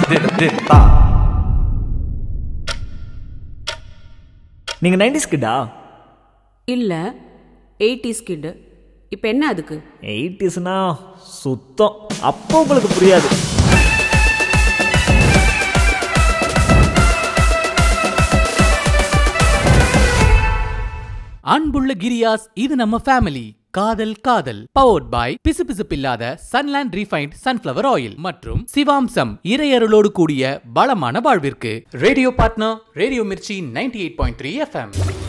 தித்தா நீங்க நைன்டிஸ் கிட்டா இல்ல எயிட்டிஸ் கிட்டு இப்போ என்ன அதுக்கு எயிட்டிஸ்னா சுத்தம் அப்போ உங்களுக்கு புரியாது அன்புள்ள கிரியாஸ் இது நம்ம ஃபேமிலி காதல் காதல் பவர்ட் பாய் பிசுபிசுப்பில்லாத சன்லேண்ட் ரீஃபைண்ட் சன்ஃப்ளவர் ஆயில் மற்றும் சிவாம்சம் இறையருளோடு கூடிய பலமான வாழ்விற்கு radio partner radio Mirchi ninety eight point three FM